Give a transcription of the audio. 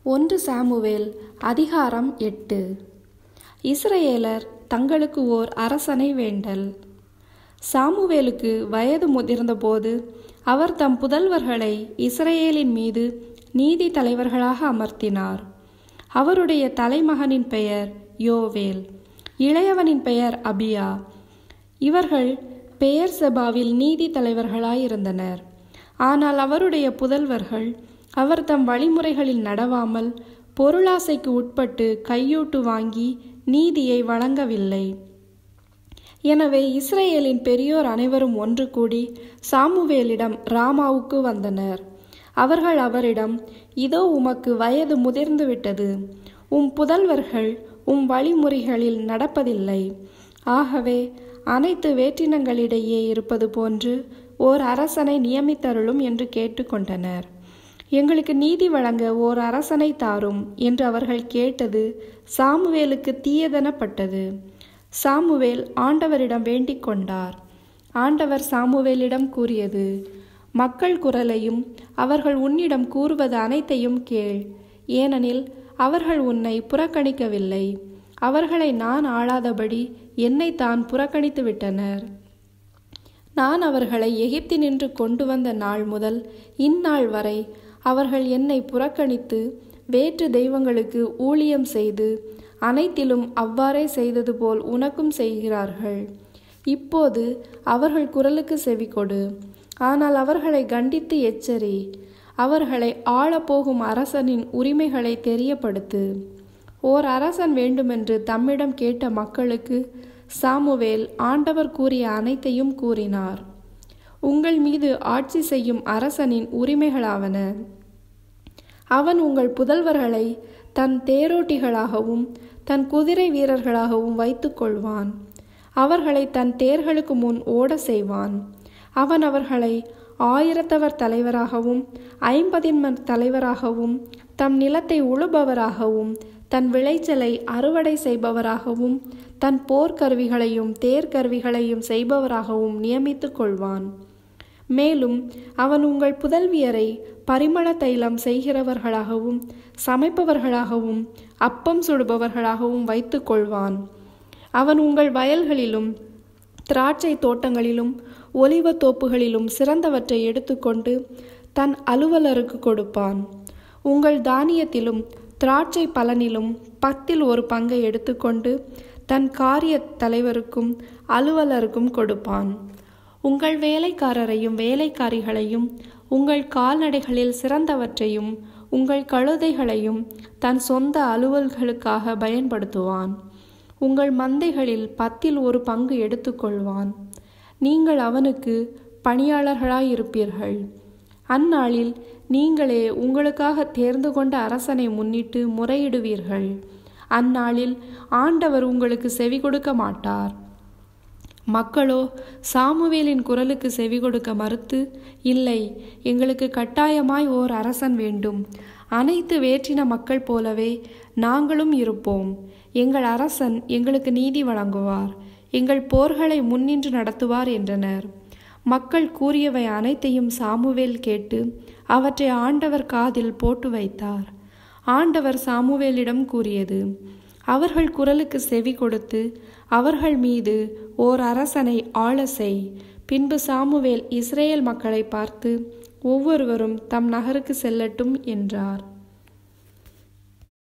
ஒன்று சாமுவேல் அதிகாரம் எட்டு இஸ்ரவேலர் தங்களுக்கு ஓர் அரசனை வேண்டல் சாமுவேலுக்கு வயது முதிர்ந்தபோது அவர் தம் புதல்வர்களை இஸ்ரவேலின் மீது நீதி தலைவர்களாக அமர்த்தினார் அவருடைய தலைமகனின் பெயர் யோவேல் இளையவனின் பெயர் அபியா இவர்கள் பெயர் செபாவில் நீதி தலைவர்களாயிருந்தனர் ஆனால் அவருடைய புதல்வர்கள் அவர் தம் வழிமுறைகளில் நடவாமல் பொருளாசைக்கு உட்பட்டு கையூட்டு வாங்கி நீதியை வழங்கவில்லை எனவே இஸ்ரேலின் பெரியோர் அனைவரும் ஒன்று கூடி சாமுவேலிடம் ராமாவுக்கு வந்தனர் அவர்கள் அவரிடம் இதோ உமக்கு வயது முதிர்ந்து விட்டது உம் புதல்வர்கள் உம் வழிமுறைகளில் நடப்பதில்லை ஆகவே அனைத்து வேற்றினங்களிடையே இருப்பது போன்று ஓர் அரசனை நியமித்தருளும் என்று கேட்டுக்கொண்டனர் எங்களுக்கு நீதி வழங்க ஓர் அரசனை தாரும் என்று அவர்கள் கேட்டது சாமுவேலுக்கு தீயதனப்பட்டது சாமுவேல் ஆண்டவரிடம் வேண்டிக் கொண்டார் ஆண்டவர் சாமுவேலிடம் கூறியது மக்கள் குரலையும் அவர்கள் உன்னிடம் கூறுவது அனைத்தையும் கேள் ஏனெனில் அவர்கள் உன்னை புறக்கணிக்கவில்லை அவர்களை நான் ஆளாதபடி என்னை தான் புறக்கணித்து விட்டனர் நான் அவர்களை எகிப்தினின்று கொண்டு வந்த நாள் முதல் இந்நாள் வரை அவர்கள் என்னை புறக்கணித்து வேற்று தெய்வங்களுக்கு ஊழியம் செய்து அனைத்திலும் அவ்வாறே செய்தது போல் உனக்கும் செய்கிறார்கள் இப்போது அவர்கள் குரலுக்கு செவிகொடு ஆனால் அவர்களை கண்டித்து எச்சரி அவர்களை ஆளப்போகும் அரசனின் உரிமைகளை தெரியப்படுத்து ஓர் அரசன் வேண்டுமென்று தம்மிடம் கேட்ட மக்களுக்கு சாமுவேல் ஆண்டவர் கூறிய அனைத்தையும் கூறினார் உங்கள் மீது ஆட்சி செய்யும் அரசனின் உரிமைகளாவன அவன் உங்கள் புதல்வர்களை தன் தேரோட்டிகளாகவும் தன் குதிரை வீரர்களாகவும் வைத்துக் கொள்வான் அவர்களை தன் தேர்களுக்கு முன் ஓட செய்வான் அவன் அவர்களை ஆயிரத்தவர் தலைவராகவும் ஐம்பதின்மர் தலைவராகவும் தம் நிலத்தை உழுபவராகவும் தன் விளைச்சலை அறுவடை செய்பவராகவும் தன் போர்க்கருவிகளையும் தேர்கருவிகளையும் செய்பவராகவும் நியமித்துக் கொள்வான் மேலும் அவன் உங்கள் புதல்வியரை பரிமள தைலம் செய்கிறவர்களாகவும் சமைப்பவர்களாகவும் அப்பம் சுடுபவர்களாகவும் வைத்துக் கொள்வான் அவன் உங்கள் வயல்களிலும் திராட்சை தோட்டங்களிலும் ஒலிவ தோப்புகளிலும் சிறந்தவற்றை எடுத்துக்கொண்டு தன் அலுவலருக்கு கொடுப்பான் உங்கள் தானியத்திலும் திராட்சை பலனிலும் பத்தில் ஒரு பங்கை எடுத்துக்கொண்டு தன் காரிய தலைவருக்கும் அலுவலருக்கும் கொடுப்பான் உங்கள் வேலைக்காரரையும் வேலைக்காரிகளையும் உங்கள் கால்நடைகளில் சிறந்தவற்றையும் உங்கள் கழுதைகளையும் தன் சொந்த அலுவல்களுக்காக பயன்படுத்துவான் உங்கள் மந்தைகளில் பத்தில் ஒரு பங்கு எடுத்துக்கொள்வான் நீங்கள் அவனுக்கு பணியாளர்களாயிருப்பீர்கள் அந்நாளில் நீங்களே உங்களுக்காக தேர்ந்து கொண்ட அரசனை முன்னிட்டு முறையிடுவீர்கள் அந்நாளில் ஆண்டவர் உங்களுக்கு செவி கொடுக்க மாட்டார் மக்களோ சாமுவேலின் குரலுக்கு செவி கொடுக்க மறுத்து இல்லை எங்களுக்கு கட்டாயமாய் ஓர் அரசன் வேண்டும் அனைத்து வேற்றின மக்கள் போலவே நாங்களும் இருப்போம் எங்கள் அரசன் எங்களுக்கு நீதி வழங்குவார் எங்கள் போர்களை முன்னின்று நடத்துவார் என்றனர் மக்கள் கூறியவை அனைத்தையும் சாமுவேல் கேட்டு அவற்றை ஆண்டவர் காதில் போட்டு வைத்தார் ஆண்டவர் சாமுவேலிடம் கூறியது அவர்கள் குரலுக்கு செவி கொடுத்து அவர்கள் மீது ஓர் அரசனை ஆள செய் பின்பு சாமுவேல் இஸ்ரேல் மக்களை பார்த்து ஒவ்வொருவரும் தம் நகருக்கு செல்லட்டும் என்றார்